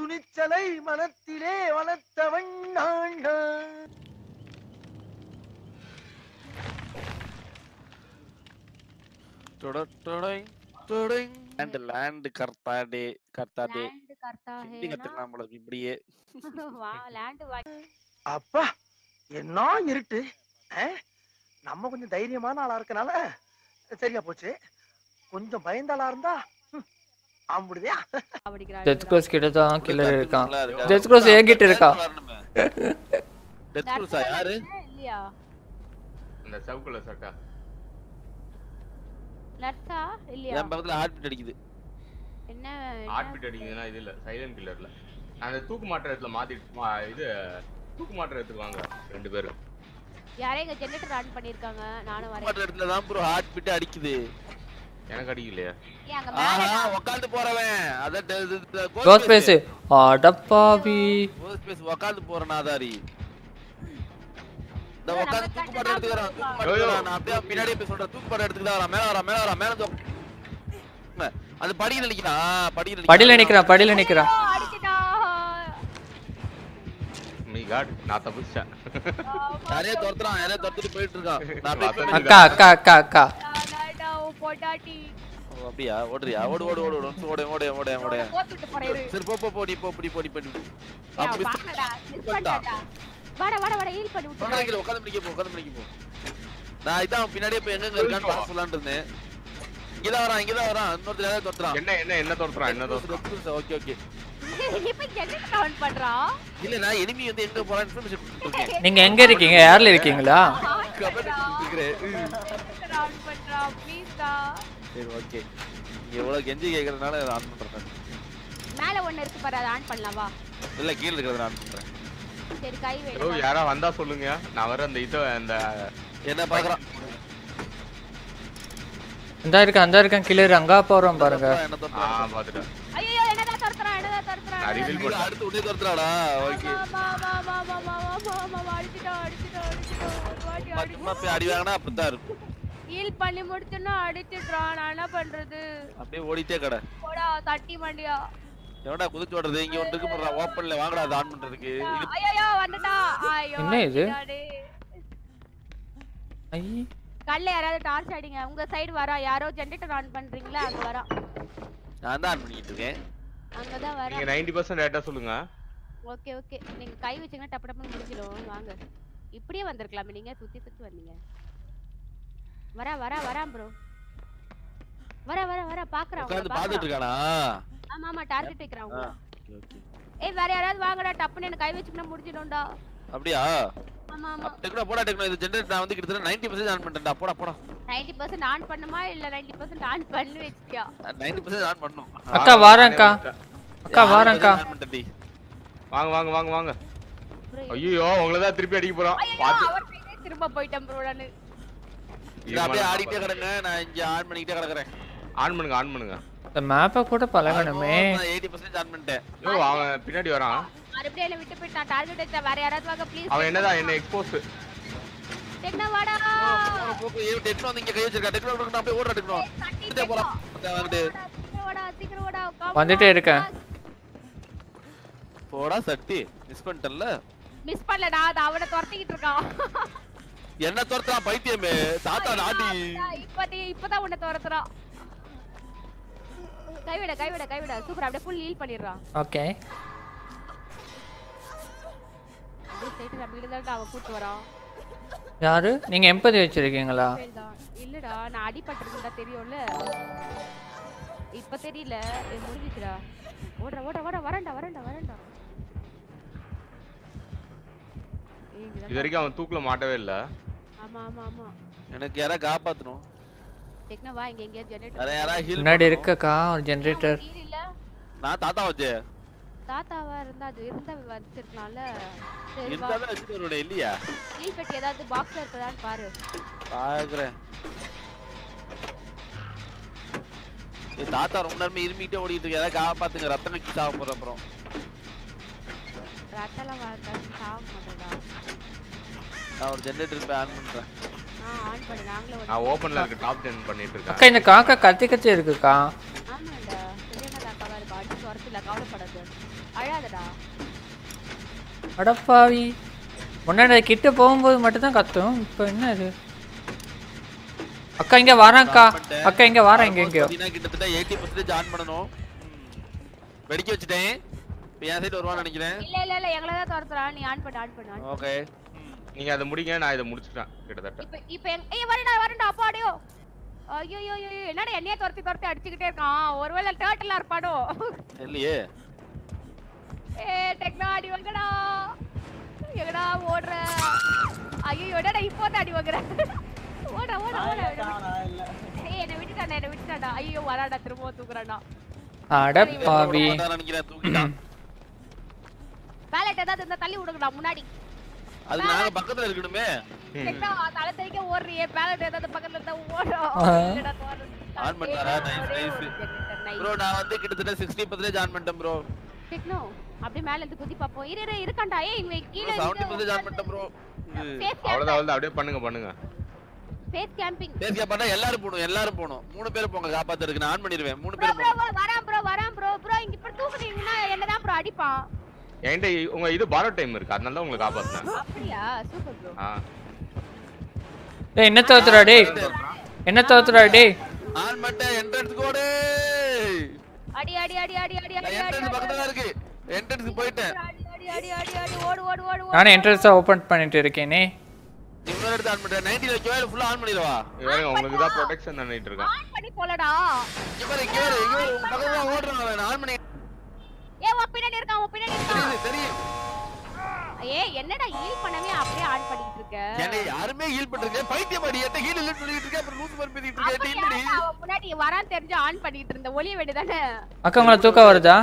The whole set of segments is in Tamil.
துணிச்சலை மனத்திலே வளர்த்தவன் நான் லேண்ட் லேண்ட் கர்த்தாடே கர்த்தாடே லேண்ட் கர்த்தா ஹிந்தி கத்துக்கலாம் போல இருக்கு இப்படியே வா லேண்ட் வா அப்பா என்ன இருட்டு ஆ? நம்ம கொஞ்சம் தைரியமான ஆளா இருக்கனால சரியா போச்சு கொஞ்சம் பயந்த ஆளா இருந்தா ம், ஆம்பிடுதியா அப்படிங்கிறாரு டெத் க்ரோஸ் கிட்ட தான் கில்லர் இருக்கான் நல்லா இருக்கா? டெத் க்ரோஸ் என்கிட்ட இருக்கா வரணுமே. டெத் க்ரூஸா யாரு இல்லையா இந்த சவுக்குள்ள சட்டா நர்ஸா இல்லையா என் பக்கத்துல ஹார்ட் பீட் அடிக்குது என்ன ஹார்ட் பீட் அடிக்குதுன்னா இது இல்ல சைலண்ட் கில்லர்ல அந்த தூக்கு மாட்டுற இடத்துல மாத்திட்டு மா- இது தூக்கு மாட்டுற இடத்துக்கு வாங்க ரெண்டு பேரும் யாரே இங்க ஜெனரேட்டர் ஆன் பண்ணிருக்காங்க நானும் வரேன் மற்ற இடத்துல தான் ப்ரோ ஹார்ட் பீட் அடிக்குது எனக்கு அடிக்கலையா ஏன் அங்க மேல ஆஹா உட்கார்ந்து போறவன் அதான் கோஸ் பேஸ் அடப்பாவி கோஸ் பேஸ் உட்கார்ந்து போறேன் நாதாரி இந்த உட்கார்ந்து தூக்கு மாட்டுற இடத்துக்கு வரான் தூக்கு மாட்டுற யோ, யோ. இடத்துக்கு நான் அப்படியே பின்னாடியே போய் சொல்றேன் தூக்கு மாட்டுற இடத்துக்கு தான் வரான் மேல வரான் மேல வரான் மேல வந்து உட்காரு. அந்த படியில நிக்கிறான் படியில படியில நிக்கிறான் படியில நிக்கிறான் ஓ, அடிச்சிட்டா மீ காட் நான் தப்பிச்சேன் யாரையோ துரத்துறான் யாரையோ துரத்துட்டு போயிட்டு இருக்கான் நான் அப்படியே வா, அக்கா அக்கா அக்கா அக்கா அடாடா, ஓ பொட்டாட்டி ஓ, அப்படியா ஓடுறியா ஓடு ஓடு ஓடு ஓடு ஓடு ஓடு ஓடு ஓடு போட்டுட்டு போறேரு சரி போ போ போடி போ போடி போடி போடி அப்படி வாடா மிஸ் பண்ணடா வாடா வாடா வாடா ஹீல் பண்ணி விட்டுடா சொல்றீங்க உட்கார்ந்து பிடிக்க போ உட்கார்ந்து பிடிக்க போ நான் இதான் பின்னாடியே போய் எங்க இருக்கான்னு பார்க்க சொல்லலாம்னு இருந்தேன் இங்கதான் வரான் இங்கதான் வரான் இன்னொருத்தர் யாராவது துரத்துறான் என்ன என்ன என்ன தோற்றுறான் என்ன தோற்றுறான் ஓகே ஓகே இப்ப ஜெனரேட்டர் ஆன் பண்றான் இல்ல நான் எனிமி வந்து எங்க போறான்னு இன்ஃபர்மேஷன் கொடுத்துருக்கேன் நீங்க எங்க இருக்கீங்க யார்ல இருக்கீங்களா கமெண்ட் கொடுத்துருக்கேன் ஜெனரேட்டர் ஆன் பண்றான் ப்ளீஸ் டா சரி ஓகே நீங்க எவ்வளவு கெஞ்சி கேக்குறதுனால ஆன் பண்றேன் மேல ஒண்ணு இருக்கு பாரு அதை ஆன் பண்ணலாம் வா இல்ல கீழ இருக்கிறத ஆன் பண்றேன் சரி கை ஹலோ வேணும் யாரா வந்தா சொல்லுங்க நான் வர அந்த இதை அந்த என்ன பாக்குறான் இந்த இருக்கான் அந்த இருக்கான் கில்லர் அங்கா போறோம் பாருங்க என்ன ஆ துரத்துறான் பாத்துட்டேன் ஐயோ என்னடா துரத்துறான் என்னடா துரத்துறான் நான் ரிவீல் பண்ணேன் அடுத்து உடனே துரத்துறாடா ஓகே ஆமா, ஆமா, ஆமா, ஆமா, ஆமா, ஆமா, ஆமா, ஆமா, அடிச்சிட்டோம், அடிச்சிட்டோம், அடிச்சிட்டோம். ஒரு வாட்டி சும்மா அடிச்சு- போய் அடி வாங்கினா அப்படித்தான் இருக்கும் heal பண்ணி முடிச்சோன்னா அடிச்சிடுறான். நான் என்ன பண்றது அப்படியே ஓடிட்டே கடை போடா தட்டி மண்டியா எவன்டா குதிச்சு ஓடுறது இங்க ஒன்று இருக்கு போடுறா ஓப்பன்ல வாங்கடா அதை ஆன் பண்றதுக்கு இது ஐயோ வந்துட்டா ஐயோ என்ன இது? அடிச்சிட்டாடே. ஐ கல்ல யாராவது டார்ச் அடிங்க உங்க சைடு வரா யாரோ ஜெனரேட்டர் ஆன் பண்றீங்களா அங்க வரா நான் தான் ஆன் பண்ணிட்டு இருக்கேன் அங்கதான் வரா நீங்க நைன்டி பர்சன்ட் டேட்டா சொல்லுங்க ஓகே ஓகே நீங்க கை வச்சீங்கன்னா டப்பு டப்புன்னு முடிஞ்சிடும் வாங்க இப்படியே வந்திருக்கலாமே நீங்க சுத்தி சுத்தி வந்தீங்க வரா வரா வரா ப்ரோ வரா வரா வரா பாக்குறா உட்கார்ந்து உங்களை பாத்துட்டு பாக்குறா. இருக்கானா ஆமா ஆமா டார்கெட் வைக்கிறான் உங்களை. ஓகே ஓகே ஏய் வேற யாராவது வாங்கடா டப்புன்னு எனக்கு கை வச்சுக்கினா முடிஞ்சிடும்டா அப்படியா ஆமா ஆமா டெக்னோ போடா டெக்னோ இது ஜெனரேட் நான் வந்து கிட்டத்தட்ட 90% ஆன் பண்ணிட்டேன்டா போடா போடா 90% ஆன் பண்ணுமா இல்ல 90% ஆன் பண்ணி வச்சிட்டியா 90% ஆன் பண்ணனும் அக்கா வாரேன்க்கா அக்கா வாரேன்க்கா ஆன் பண்ணிட்டேன்டி வாங்க வாங்க வாங்க வாங்க bro, ஐயோ உங்களை தான் திருப்பி அடிக்க போறோம் ஐயோ பாத்து அவர் சைடே திரும்ப போயிட்டேன் ப்ரோ நானு இது அப்படியே ஆடிட்டே கிடங்க நான் இங்க ஆன் பண்ணிக்கிட்டே கிடக்குறேன் ஆன் பண்ணுங்க ஆன் பண்ணுங்க இந்த மேப்பை கூட பழகணுமே நான் 80% ஆன் பண்ணிட்டேன் ஐயோ அவன் பின்னாடி வரான் மறுபடியும் என்ன விட்டு போயிட்டான் டார்கெட் வச்சா வேற யாராவது வாங்க ப்ளீஸ் அவன் என்னதான் என்ன எக்ஸ்போஸ் டெக்னா வாடா போக்கு ஏ டெக்னோ வந்து இங்க கை வச்சிருக்கா டெக்னோ நான் அப்படியே ஓடுறேன் டெக்னோ தட்டி கிட்டே போலாம் வந்து சீக்கிரம் வாடா சீக்கிரம் வாடா வந்துட்டே இருக்கேன். போடா சட்டி மிஸ் பண்ணிட்டேன்ல மிஸ் பண்ணலடா அது அவனை துரத்திக்கிட்டு இருக்கான் என்ன துரத்துறான் பைத்தியமே தாத்தா நாடி இப்பதே இப்பதான் உன்னை துரத்துறான் கைவிட கைவிட கைவிட சூப்பர் அப்படியே ஃபுல் ஹீல் பண்ணிடுறான் ஓகே அப்படியே ஸ்ட்ரைட் அப்படியே தான் அவன் கூட்டு வரான் யாரு நீங்க எம்பதி வச்சிருக்கீங்களா தான் இல்லடா நான் அடிபட்டிருந்தா தெரியும்ல இப்ப தெரியல இது முடிஞ்சிச்சுடா ஓடுற ஓட ஓட வரேன்டா வரேன்டா வரேன்டா ஏய், இங்கதான் இது வரைக்கும் அவன் தூக்குல மாட்டவே இல்ல ஆமா ஆமா ஆமா எனக்கு யாரா காப்பாத்தணும் டெக்னா வா இங்க எங்கேயாவது ஜெனரேட்டர் யாரா யாரா ஹீல் முன்னாடி இருக்கக்கா ஒரு ஜெனரேட்டர் இல்ல நான் தாத்தா வச்சே தாத்தாவா இருந்தா அது இருந்தா வச்சிருக்கலாம்ல சரி வா இருந்தாலும் வச்சுட்டு வருவேன் இல்லையா ஹீல் பெட்டி ஏதாவது பாக்ஸ்ல இருக்குதான்னு பாரு பாக்குறேன் ஏய், தாத்தா ரொம்ப நேரமே இருமிட்டே ஓடிட்டு இருக்கு ஏதாவது காப்பாத்துங்க ரத்தம் வைக்க சாக போற அப்புறம் ரத்தெல்லாம் வாழ்க்கை சாக மாட்டேடா நான் ஒரு ஜெனரேட்டர் போய் ஆன் பண்றேன் ஆ ஆன் பண்ணு நாங்களும் ஒரு- நான் ஓபன்ல இருக்க டாப் டென் பண்ணிட்டு இருக்கேன் அக்கா இந்த காக்கா கத்தி கத்தி இருக்குக்கா ஆமாண்டா சரியான தாத்தாவா இருக்கு அடி துரத்துல கவலைப்படாத அழாதடா அடப்பாவி முன்னாடி கிட்ட போகும்போது மட்டும்தான் கத்தும் இப்போ என்ன இது அக்கா இங்க வரேன்க்கா அக்கா இங்க வரேன் இங்க எங்கேயோ பாத்தீங்கன்னா கிட்டத்தட்ட எயிட்டி பர்சன்டேஜ் ஆன் பண்ணணும் வெடிக்க வச்சுட்டேன் இப்போ என் சைடு வருவான்னு நினைக்கிறேன் இல்ல இல்ல இல்ல எங்களை தான் துரத்துறான் நீ ஆன் பண்ணு ஆன் பண்ணு ஆன் பண்ணு. ஓகே நீங்க அதை முடிங்க நான் இதை முடிச்சிட்டேன் கிட்டத்தட்ட இப்ப இப்ப எங்க- ஏய் வரடா வரடா அப்பாடியோ ஐயோ ஐயோ ஐயோ என்னடா என்னைய துரத்தி துரத்தி அடிச்சுக்கிட்டே இருக்கான் ஒருவேளை டேர்ட்டிலா இருப்பானோ இல்லையே ஏ டெக்னா அடி வாங்கடா எங்கடா ஓடுற ஐயோ என்னடா இப்போ தான் அடி வாங்குற ஓட ஓட ஓட ஏய் என்ன விட்டுட்டாடா என்ன விட்டுட்டாடா ஐயோ வராடா திரும்ப தூக்குறாடா அடப்பாவி அதான் நினைக்கிறேன் தூக்கிட்டான் பேலட் ஏதாவது இருந்தா தள்ளி விடுங்கடா முன்னாடி அது நாங்க பக்கத்துல இருக்கணுமே டெக்னா தலை தெறிக்க ஓடுறியே பேலட் ஏதாவது பக்கத்துல இருந்தா ஓடும் ஆ. இல்லடா, தோறு. ஆன் பண்ணாரா? Nice, ஒரே nice. ஒரு generator, nice. ப்ரோ நான் வந்து கிட்டத்தட்ட சிக்ஸ்டி பர்சன்டேஜ் ஆன் பண்ணிட்டேன் ப்ரோ டெக்னோ அப்படியே மேல இருந்து குதி பாப்போம் இரு இரு இருக்கான்டா ஏய் இவன் கீழ செவன்டி பர்சன்டேஜ் ஆன் பண்ணிட்டேன் ப்ரோ அவ்வளவுதான் அவ்வளவுதான் அப்படியே பண்ணுங்க பண்ணுங்க ஃபேஸ் கேம்பிங் பேசியா பண்ணா எல்லாரும் போகணும் எல்லாரும் போகணும் மூணு பேர் போங்க காப்பாத்துறதுக்கு நான் ஆன் பண்ணிடுவேன் மூணு ப்ரோ பேர் ப்ரோ போகணும் வரான் ப்ரோ வரான் ப்ரோ ப்ரோ இங்க இப்படி தூக்குனீங்கன்னா என்னதான் ப்ரோ அடிப்பான் என்கிட்ட இ- உங்க இது பாரோ டைம் இருக்கு அதனால தான் உங்களை காப்பாத்தினேன் அப்படியா சூப்பர் ப்ரோ ஆ டேய் என்ன தோத்துறா டேய் என்ன தோத்துறா டேய் ஆன் பண்ணிட்டேன் என்ட்ரன்ஸ் கோடு அடி அடி அடி அடி அடி அடி அடி என்ட்ரன்ஸ் பக்கத்துல தான் இருக்கு என்ட்ரன்ஸ் போயிட்டேன் அடி அடி அடி அடி அடி ஓடு ஓடு ஓடு ஓடு நானே என்ட்ரன்ஸை ஓப்பன் பண்ணிட்டு இருக்கேனே இன்னொரு இடத்த ஆன் பண்ணிட்டேன் நைன்டி வைக்கவா இல்ல ஃபுல்லா ஆன் பண்ணிடவா இவன் உங்களுக்கு தான் ப்ரொடெக்ஷன் பண்ணிட்டு இருக்கான் ஆன் பண்ணி போலடா இங்க பாரு இங்க பாரு இங்க பாரு உங்க பக்கத்துல தான் ஓடுறான் அவன் ஆன் பண்ணி ஏ உன் பின்னாடி இருக்கான் உன் பின்னாடி இருக்கான் தெரியுது தெரியும் ஏ என்னடா ஹீல் பண்ணவே அப்படியே ஆன் பண்ணிட்டு இருக்க என்னை யாருமே ஹீல் பண்றீங்க பைத்தியம் அடி எட்ட ஹீல் இல்லன்னு சொல்லிட்டு இருக்கேன் அப்புறம் லூஸ் மாதிரி பேசிட்டு இருக்கேன் அப்ப இல்லடி ஏன்டா அவன் முன்னாடி வரான் தெரிஞ்சு ஆன் பண்ணிட்டு இருந்த ஒளிய வேண்டியதானே அக்கா உங்களை தூக்கம் வருதா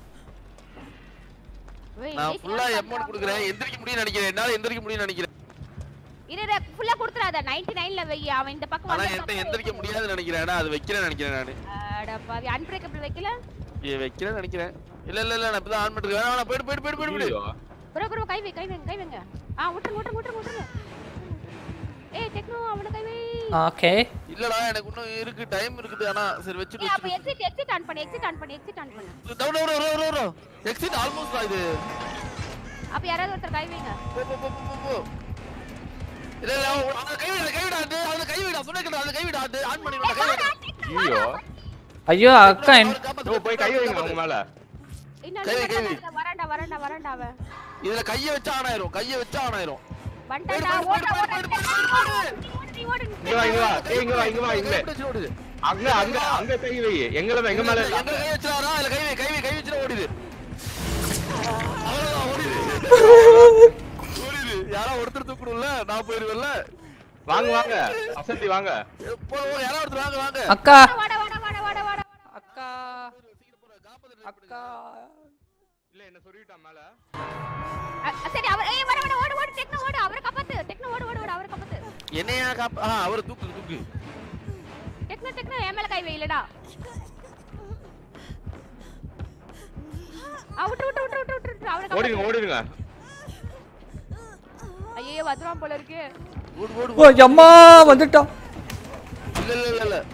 நான் ஃபுல்லா அமௌண்ட் கொடுக்குறேன் எந்திரிக்க முடியும்னு நினைக்கிறேன் என்னால எந்திரிக்க முடியும்னு நினைக்கிறேன் இரு இரு ஃபுல்லா கொடுத்துறாத 99 ல வை அவன் இந்த பக்கம் ஆனா வந்து என்கிட்ட எந்திரிக்க முடியாதுன்னு நினைக்கிறேன் ஆனா அது வைக்கிறேன்னு நினைக்கிறேன் நானு அட பாவி அன்பிரேக்கபிள் வைக்கல ஏ வைக்கிறேன்னு நினைக்கிறேன் இல்ல இல்ல இல்ல நான் இப்பதான் ஆன் பண்ணிருக்கேன் வேணாம், வேணாம், போயிடு போயிடு போயிடு போயிடு போயிடு ஐயோ. ப்ரோ ப்ரோ கை வை கை வைங்க கை வைங்க ஆ விட்டுருங்க விட்டுருங்க விட்டுருங்க விட்டுருங்க ஏய் டெக்னோ அவன கை வை ஓகே இல்லடா எனக்கு இன்னும் இருக்கு டைம் இருக்குது ஆனா சரி வச்சுட்டு ஏய் அப்ப வச்சுட்டு எக்ஸிட் எக்ஸிட் ஆன் பண்ணு எக்ஸிட் ஆன் பண்ணு எக்ஸிட் ஆன் பண்ணு டவுன் டவுன் வரும் வரும் வரும் எக்ஸிட் ஆல்மோஸ்ட் இது அப்ப யாராவது ஒருத்தர் கை வைங்க போ போ போ போ, போ போ இல்ல இல்ல அவன் அவனை கை விட கை விடாது அவனை கை விடா சொன்னேன் அவனை கை விடாது ஆன் பண்ணிடுடா கை விடா ஐயோ ஐயோ அக்கா என் ஓ போய் கை வைங்க அவங்க மேல இன்னும் கை வை, கை வை. வரண்டா வரண்டா வரண்டா அவன் இதுல கைய வச்சா ஆன் ஆயிரும் கைய வச்சா ஆன் ஆயிரும் வந்துட்டா போயிடு, ஓட போயிடு, ஓட போயிடு, போயிடு, நீ ஓடு இங்க வா இங்க வா ஏய் இங்க வா இங்க வா இங்க கை பிடிச்சு ஓடுது அங்க அங்க அங்க கை வை எங்கள எங்க மேல இல்ல. எங்க கை வச்சாரா இல்ல கை வை கை வை கை வச்சுட்டு ஓடுது அவ்வளவுதான் ஓடுது ஓடுது யாரோ ஒருத்தர் தூக்கணும்ல நான் போயிருவேன்ல வாங்க வாங்க வசந்தி வாங்க போ போ, யாரோ ஒருத்தர் வாங்க வாங்க அக்கா வாட வாட வாட வாட வாட அக்கா அக்கா இல்ல என்ன சொல்லிட்டான் மேல அ, சரி அவர் ஏய் வர வர ஓடு ஓடு டெக்னோ ஓடு அவரை காப்பாத்து டெக்னோ ஓடு ஓடு ஓடு அவரை காப்பாத்து என்னையா காப்ப ஆ அவரை தூக்கு தூக்கு டெக்னோ டெக்னோ என் மேல கை வைலடா ஆ விட்டு விட்டு விட்டு விட்டு விட்டு, விட்டு அவரை ஓடிடுங்க காப்பாத்து ஓடிடுங்க ஐயோ வந்துருவான் போல இருக்கு ஓடு ஓடு ஓ அம்மா வந்துட்டான் இல்ல இல்ல இல்ல இல்ல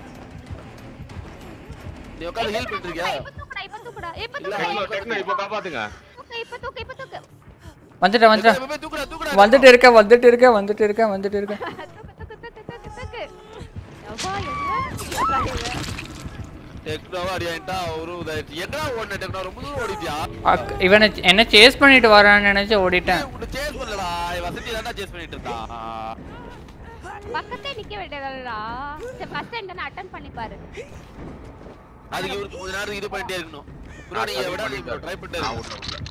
நீ உட்கார்ந்து ஹீல் பண்ணிட்டு இருக்கியா இப்ப தூக்குடா இப்ப தூக்குடா இப்ப இல்ல, தூக்குடா டெக்னோ இப்ப டெக்னோ இப்ப காப்பாத்துங்க தூக்கு இப்ப தூக்கு இப்ப தூக்கு வந்துட்டேன் வந்துட்டேன் இப்ப போய் தூக்குடா தூக்குடா வந்துட்டு இருக்கேன் வந்துட்டு இருக்கேன் வந்துட்டு இருக்கேன் வந்துட்டு இருக்கேன் தூக்கு தூக்கு தூக்கு தூக்கு தூக்கு அப்பா என்ன டெக்னோவா அடியாயிட்டா ஒரு இதாயிடுச்சு என்ன ஓடுன டெக்னோ ரொம்ப தூரம் ஓடிட்டியா அக் இவனை என்ன சேஸ் பண்ணிட்டு வரான்னு நினைச்சு ஓடிட்டேன் உன்னை சேஸ் பண்ணலடா வசதி தானே சேஸ் பண்ணிட்டு இருந்தான் பக்கத்தே நிக்க வேண்டியதாடா சரி ஃபர்ஸ்ட் டைம் தானே அட்டன் பண்ணி பாரு அதுக்கு இவருக்கு கொஞ்ச நேரம் இது பண்ணிட்டே இருக்கணும் ப்ரோ நீங்க விட நீங்க ட்ரை பண்ணிட்டே இருக்கணும்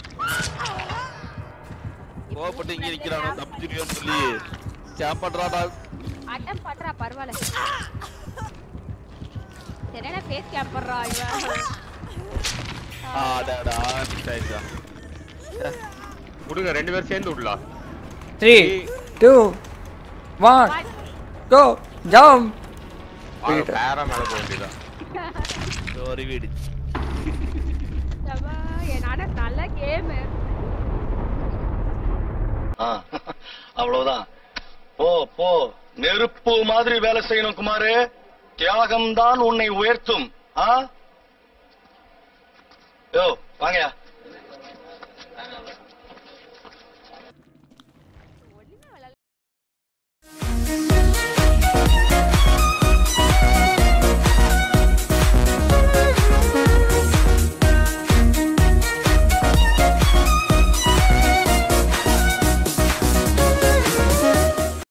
கோவப்பட்டு இங்க நிக்கிறானோ தப்பிச்சிருக்கேன்னு சொல்லி ஸ்கேம் பண்றாடா அட்டன் பண்றா பரவாயில்ல சரியான ஃபேஸ் கேம் பண்றா இவன் ஆடாடா மிஸ் ஆயிடுச்சா விடுங்க ரெண்டு பேரும் சேர்ந்து விடலாம் three two one go jump வாங்க பேரா மேல போக வேண்டியதான் ஸ்டோரி வீடு சபா, என்னால நல்ல கேம் ஆ, அவ்வளவுதான் போ போ நெருப்பு மாதிரி வேலை செய்யணும் குமாரு தியாகம் தான் உன்னை உயர்த்தும் ஆ யோ வாங்கயா